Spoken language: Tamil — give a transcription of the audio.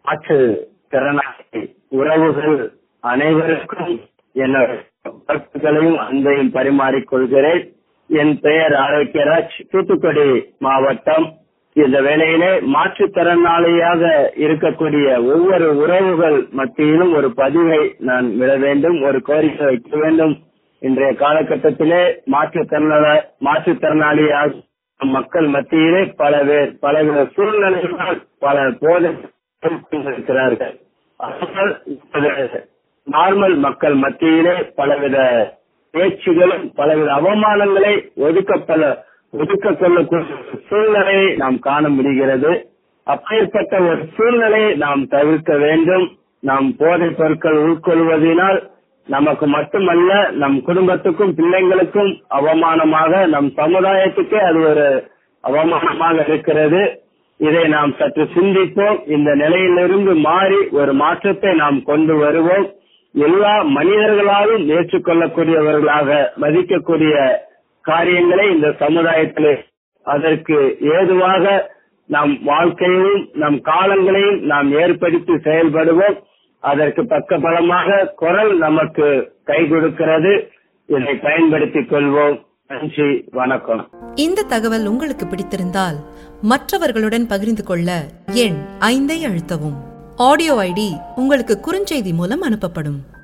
மாற்று திறனாளி உறவுகள் அனைவருக்கும் என்னோட வாழ்த்துக்களையும் அன்பையும் பரிமாறிக்கொள்கிறேன் என் பெயர் ஆரோக்கியராஜ் தூத்துக்குடி மாவட்டம் இந்த வேளையிலே மாற்றுத்திறனாளியாக இருக்கக்கூடிய ஒவ்வொரு உறவுகள் மத்தியிலும் ஒரு பதிவை நான் விட வேண்டும் ஒரு கோரிக்கை வைக்க வேண்டும் இன்றைய காலகட்டத்திலே மாற்றுத்திறனாள மாற்றுத்திறனாளியாக மக்கள் மத்தியிலே பல பேர் பலவித சூழ்நிலைகளால் பல போதை இருக்கிறார்கள் அதனால் இப்போது நார்மல் மக்கள் மத்தியிலே பலவித பேச்சுகளும் பலவித அவமானங்களை ஒதுக்கப்பட ஒதுக்க கொள்ளக்கூடிய சூழ்நிலையை நாம் காண முடிகிறது அப்பேற்பட்ட ஒரு சூழ்நிலையை நாம் தவிர்க்க வேண்டும் நாம் போதைப் பொருட்கள் உட்கொள்வதனால் நமக்கு மட்டுமல்ல நம் குடும்பத்துக்கும் பிள்ளைங்களுக்கும் அவமானமாக நம் சமுதாயத்துக்கே அது ஒரு அவமானமாக இருக்கிறது இதை நாம் சற்று சிந்திப்போம் இந்த நிலையிலிருந்து மாறி ஒரு மாற்றத்தை நாம் கொண்டு வருவோம் எல்லா மனிதர்களாலும் ஏற்றுக்கொள்ளக்கூடியவர்களாக மதிக்கக்கூடிய காரியங்களை இந்த சமுதாயத்திலே அதற்கு ஏதுவாக நம் வாழ்க்கையையும் நம் காலங்களையும் நாம் ஏற்படுத்தி செயல்படுவோம் அதற்கு பக்க பலமாக குரல் நமக்கு கை கொடுக்கிறது இதை பயன்படுத்திக் கொள்வோம் நன்றி வணக்கம் இந்த தகவல் உங்களுக்கு பிடித்திருந்தால் மற்றவர்களுடன் பகிர்ந்து கொள்ள எண் ஐந்தை அழுத்தவும் ஆடியோ ஐடி உங்களுக்கு குறுஞ்செய்தி மூலம் அனுப்பப்படும்